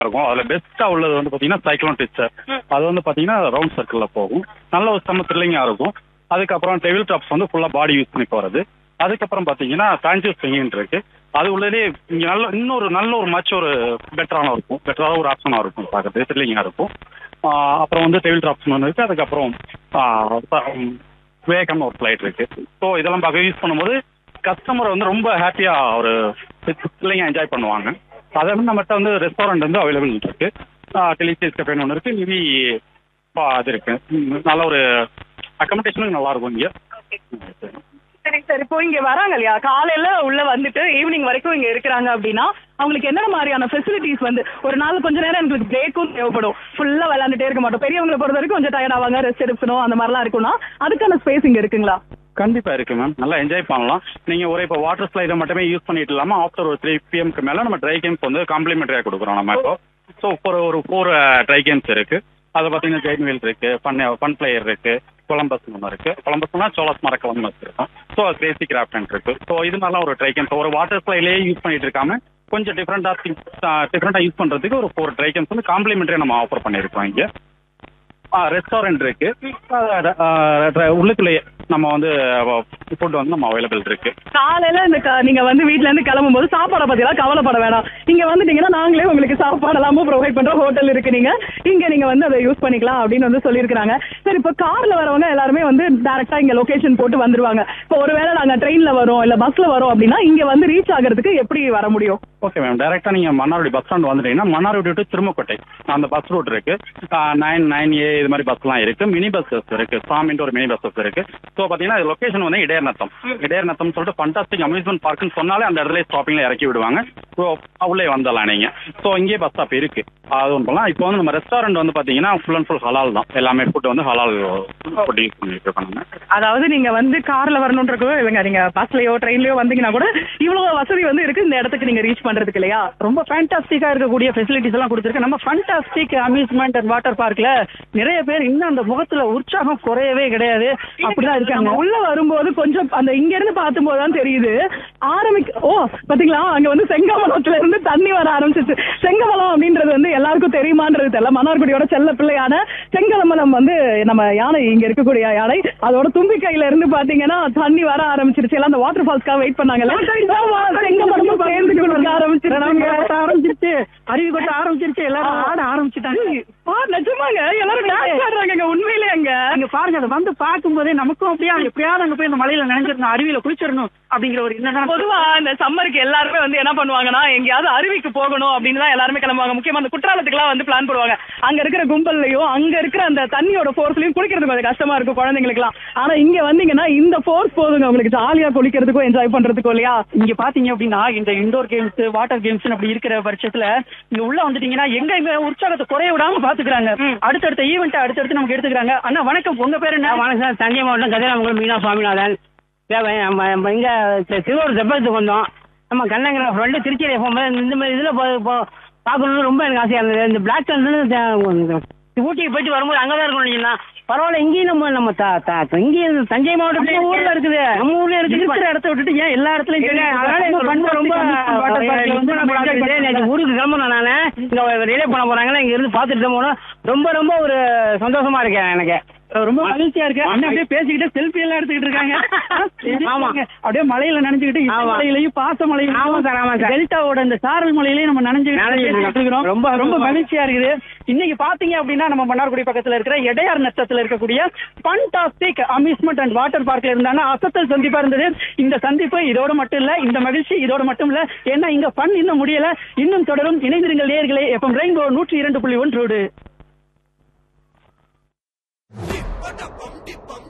இருக்கும் அதுல பெஸ்டா உள்ளது வந்து பாத்தீங்கன்னா சைக்ளோன் டிச்சர் அது வந்து பாத்தீங்கன்னா ரவுண்ட் சர்க்கிள்ல போகும் நல்ல ஒரு செம்ம த்ரில்லிங்கா இருக்கும் அதுக்கப்புறம் டெவில் டாப்ஸ் வந்து ஃபுல்லா பாடி யூஸ் பண்ணி போறது அதுக்கப்புறம் பாத்தீங்கன்னா டான்ஜிவ் ஸ்விங்கின் இருக்கு அது உள்ளதே இங்க நல்ல இன்னொரு நல்ல ஒரு மச் ஒரு பெட்டரான இருக்கும் பெட்டரான ஒரு ஆப்ஷனா இருக்கும் பார்க்கறது த்ரில்லிங்கா இருக்கும் ஆஹ் அப்புறம் வந்து டெவில் டாப்ஸ் ஒன்று இருக்கு அதுக்கப்புறம் வேகம்னு ஒரு ஃபிளைட் இருக்கு ஸோ இதெல்லாம் பார்க்க யூஸ் பண்ணும்போது கஸ்டமர் வந்து ரொம்ப ஹாப்பியா ஒரு பிள்ளைங்க என்ஜாய் பண்ணுவாங்க அதை வந்து நம்மகிட்ட வந்து ரெஸ்டாரண்ட் வந்து அவைலபிள் இருக்கு டெலிசியஸ் கஃபேன்னு ஒன்று இருக்கு நிவி அது இருக்கு ம், நல்ல ஒரு அக்கமடேஷனும் நல்லா இருக்கும் இங்கே சரி சார் இப்போ இங்க வராங்க இல்லையா காலையில உள்ள வந்துட்டு ஈவினிங் வரைக்கும் இங்க இருக்கிறாங்க அப்படின்னா அவங்களுக்கு என்னென்ன மாதிரியான ஃபெசிலிட்டிஸ் வந்து ஒரு நாள் கொஞ்ச நேரம் எங்களுக்கு பிரேக்கும் தேவைப்படும் ஃபுல்லா விளையாண்டுட்டே இருக்க மாட்டோம் பெரியவங்களை பொறுத்த வரைக்கும் கொஞ்சம் டயர்ட் ஆவாங்க ரெஸ்ட் எடுக்கணும் அந்த மாதிரிலாம் இருக்கும்னா அதுக்கான ஸ்பேஸ் இங்க இருக்குங்களா கண்டிப்பா இருக்கு மேம் நல்லா என்ஜாய் பண்ணலாம் நீங்க ஒரு இப்போ வாட்டர் ஸ்லைடை மட்டுமே யூஸ் பண்ணிட்டு இல்லாம ஆஃப்டர் ஒரு த்ரீ பிஎம்க்கு மேல நம்ம ட்ரை கேம்ஸ் வந்து காம்ப்ளிமெண்டரியா கொடுக்குறோம் நம்ம இப்போ ஸோ ஒரு ஒரு ஃபோர் ட்ரை கேம்ஸ் இருக்கு அது பார்த்தீங்கன்னா ஜெயின் வீல் இருக்கு ஃபன் ஃபன் பிளேயர் இருக்கு கொலம்பஸ் ஒன்று இருக்கு கொலம்பஸ்னா சோளஸ் மர கொலம்பஸ் இருக்கும் ஸோ கிரேசி கிராஃப்ட் இருக்கு ஸோ இது மாதிரிலாம் ஒரு ட்ரை கேம்ஸ் ஒரு வாட்டர் ஸ்லைட்லேயே யூஸ் பண்ணிட்டு இருக்காம கொஞ்சம் டிஃப்ரெண்டா டிஃப்ரெண்டா யூஸ் பண்றதுக்கு ஒரு ஃபோர் ட்ரை கேம்ஸ் வந்து காம்ப்ளிமெண்டரியா நம்ம ஆஃபர் பண்ணியிருக்கோம் இங்க ரெஸ்டாரண்ட் இருக்கு அஹ் அஹ் உள்ளுக்குள்ளேயே நம்ம வந்து ஃபுட் வந்து நம்ம அவைலபிள் இருக்கு காலையில இந்த க- நீங்க வந்து வீட்ல இருந்து கிளம்பும் போது சாப்பாடை பத்தி எல்லாம் கவலைப்பட வேணாம் இங்க வந்துட்டீங்கன்னா நாங்களே உங்களுக்கு சாப்பாடு எல்லாமும் ப்ரொவைட் பண்ற ஹோட்டல் இருக்கு நீங்க இங்க நீங்க வந்து அதை யூஸ் பண்ணிக்கலாம் அப்படின்னு வந்து சொல்லியிருக்காங்க சரி இப்போ கார்ல வரவங்க எல்லாருமே வந்து டைரக்டா இங்க லொகேஷன் போட்டு வந்துருவாங்க இப்போ ஒருவேளை நாங்க ட்ரெயின்ல வரோம் இல்ல பஸ்ல வரோம் அப்படின்னா இங்க வந்து ரீச் ஆகிறதுக்கு எப்படி வர முடியும் ஓகே மேம் டைரக்டா நீங்க மன்னார்குடி பஸ் ஸ்டாண்ட் வந்துட்டீங்கன்னா மன்னார்குடி டு திருமக்கோட்டை அந்த பஸ் ரூட் இருக்கு நைன் நைன் ஏ இது மாதிரி பஸ்லாம் இருக்கு மினி பஸ்ஸஸ் இருக்கு சாமின்ட்டு ஒரு மினி பஸ்ஸஸ் இருக்கு ஸோ பாத்தீங்கன்னா லொகேஷன் வந்து இடையர் நத்தம் இடையர் நத்தம் சொல்லிட்டு ஃபண்டாஸ்டிக் அம்யூஸ்மெண்ட் பார்க்னு சொன்னாலே அந்த இடத்துல ஸ்டாப்பிங்ல இறக்கி விடுவாங்க ஸோ உள்ளே வந்துடலாம் நீங்க ஸோ இங்கேயே பஸ் ஸ்டாப் இருக்கு அது ஒன்று பண்ணலாம் இப்போ வந்து நம்ம ரெஸ்டாரண்ட் வந்து பாத்தீங்கன்னா ஃபுல் அண்ட் ஃபுல் ஹலால் தான் எல்லாமே ஃபுட் வந்து ஹலால் ஃபுட் யூஸ் பண்ணிட்டு இருக்கோம் நம்ம அதாவது நீங்க வந்து கார்ல வரணுன்றக்கோ இல்லைங்க நீங்க பஸ்லயோ ட்ரெயின்லயோ வந்தீங்கன்னா கூட இவ்வளவு வசதி வந்து இருக்கு இந்த இடத்துக்கு நீங்க ரீச் பண்றதுக்கு இல்லையா ரொம்ப ஃபேண்டாஸ்டிக்கா இருக்கக்கூடிய ஃபெசிலிட்டிஸ் எல்லாம் கொடுத்துருக்கு நம்ம ஃபண்டாஸ்டிக் அம்யூஸ்மெண்ட் அண்ட் வாட்டர் பார்க்ல நிறைய பேர் இன்னும் அந்த முகத்துல உற்சாகம் குறையவே கிடையாது அப்படிதான் இருக்காங்க நம்ம உள்ள வரும்போது கொஞ்சம் அந்த இங்க இருந்து பார்க்கும்போது தான் தெரியுது ஆரம்பிக்க ஓ பாத்தீங்களா அங்க வந்து செங்கமலத்துல இருந்து தண்ணி வர ஆரம்பிச்சிச்சு செங்கமலம் அப்படின்றது வந்து எல்லாருக்கும் தெரியுமான்றது தெரியல மன்னார்குடியோட செல்ல பிள்ளையான செங்கமலம் வந்து நம்ம யானை இங்க இருக்கக்கூடிய யானை அதோட தும்பிக்கையில இருந்து பாத்தீங்கன்னா தண்ணி வர ஆரம்பிச்சிருச்சு எல்லாம் அந்த வாட்டர் ஃபால்ஸ்க்காக வெயிட் பண்ணாங்கல்ல ஆமா, செங்கமலமும் சேர்ந்து கொடுக்க ஆரம்பிச்சிருக்காங்க ஆரம்பிச்சிருச்சு அருவி கொட்ட ஆரம்பிச்சிருச்சு எல்லாரும் ஆட ஆரம்பிச்சுட்டாங்க ஆ, நிஜமாங்க எல்லாரும் டான்ஸ் ஆடுறாங்க உண்மையிலேங்க நீங்க பாருங்க அதை வந்து பார்க்கும்போதே நமக்கும் அப்படியே எப்படியாவது அங்க போய் இந்த மலையில நினைஞ்சிடணும் அருவியில குளிச்சிடணும் அப்படிங்கிற ஒரு எண்ணம் தான் பொதுவா இந்த சம்மருக்கு எல்லாருமே வந்து என்ன பண்ணுவாங்கன்னா எங்கேயாவது அருவிக்கு போகணும் அப்படின்னு தான் எல்லாருமே கிளம்புவாங்க முக்கியமா அந்த குற்றாலத்துக்குலாம் வந்து பிளான் போடுவாங்க அங்க இருக்கிற கும்பல்லையும் அங்க இருக்கிற அந்த தண்ணியோட ஃபோர்ஸ்லயும் குளிக்கிறது கொஞ்சம் கஷ்டமா இருக்கும் குழந்தைங்களுக்குலாம் ஆனா இங்க வந்தீங்கன்னா இந்த ஃபோர்ஸ் போதுங்க உங்களுக்கு ஜாலியா குளிக்கிறதுக்கும் என்ஜாய் பண்றதுக்கும் இல்லையா இங்க பாத்தீங்க அப்படின்னா இந்த இண்டோர் கேம்ஸ் வாட்டர் கேம்ஸ் அப்படி இருக்கிற பட்சத்துல இங்க உள்ள வந்துட்டீங்கன்னா எங்க எங்க உற்சாகத்தை குறைய விடாம பாத்துக்கிறாங்க அடுத்தடுத்த ஈவெண்ட் அடுத்தடுத்து நமக்கு எடுத்துக்கிறாங்க அண்ணா வணக்கம் உங்க பேரு என்ன வணக்கம் சார் தஞ்சை மாவட்டம் கதிராமங்கலம் மீனா சுவாமிநாதன் தேவை நம்ம நம்ம இங்கே திருவள்ளூர் தெப்பத்துக்கு வந்தோம் நம்ம கண்ணங்கிற ஃப்ரெண்டு திருச்சியில் போகும்போது இந்த மாதிரி இதில் பார்க்கணும்னு ரொம்ப எனக்கு ஆசையாக இருந்தது இந்த பிளாக் தண்டர் ஊட்டிக்கு போயிட்டு வரும்போது அங்கே தான் இருக்கணும் பரவாயில்ல இங்கேயும் நம்ம நம்ம த- த- இங்கேயும் தஞ்சை மாவட்டத்துல நம்ம ஊர்ல இருக்குது நம்ம ஊர்ல இருக்கிற இருக்குது இடத்த விட்டுட்டு ஏன் எல்லா இடத்துலயும் இல்ல, கேக்குறீங்க? அதனால எனக்கு ரொம்ப ரொம்ப வாட்டர் பார்க்ல வந்து நம்ம enjoy நேற்று பண்ணலாம். ஊருக்கு கிளம்பணும் நானு இங்க ரிலே பண்ண போறாங்களா இங்க இருந்து பாத்துட்டு தான் போனோம் ரொம்ப ரொம்ப ஒரு சந்தோஷமா இருக்கேன் எனக்கு ரொம்ப மகிழ்ச்சியா இருக்கு அண்ணன் அப்படியே பேசிக்கிட்டு செல்ஃபி எல்லாம் எடுத்துக்கிட்டு இருக்காங்க ஆமா. அப்படியே மலையில நனைஞ்சுக்கிட்டு இந்த ஆமா. மலையிலையும் பாச ஆமா மலையிலையும் சார், ஆமா சார். டெல்டாவோட இந்த சாரல் மலையிலையும் நம்ம நனைஞ்சுக்கிட்டு நனைஞ்சுக்கிட்டு பேசிக்கிட்டு இருக்கிறோம் ரொம்ப ரொம்ப சந்தோஷமா. மகிழ்ச்சியா இருக்குது இன்னைக்கு பாத்தீங்க அப்படின்னா நம்ம மன்னார்குடி பக்கத்துல இருக்கிற எடையார் நத்தத்துல இருக்கக்கூடிய ஃபண்டாஸ்டிக் அம்யூஸ்மெண்ட் அண்ட் வாட்டர் பார்க்ல இருந்தாங்கன்னா அசத்தல் சந்திப்பா இருந்தது இந்த சந்திப்பு இதோட மட்டும் இல்ல இந்த மகிழ்ச்சி இதோட மட்டும் இல்ல ஏன்னா இங்க ஃபன் இன்னும் முடியல இன்னும் தொடரும் இணைந்திருங்கள் நேர்களே எஃப்எம் ரெயின்போ நூற்றி இரண்டு புள்ளி ஒன்றோடு பட்ட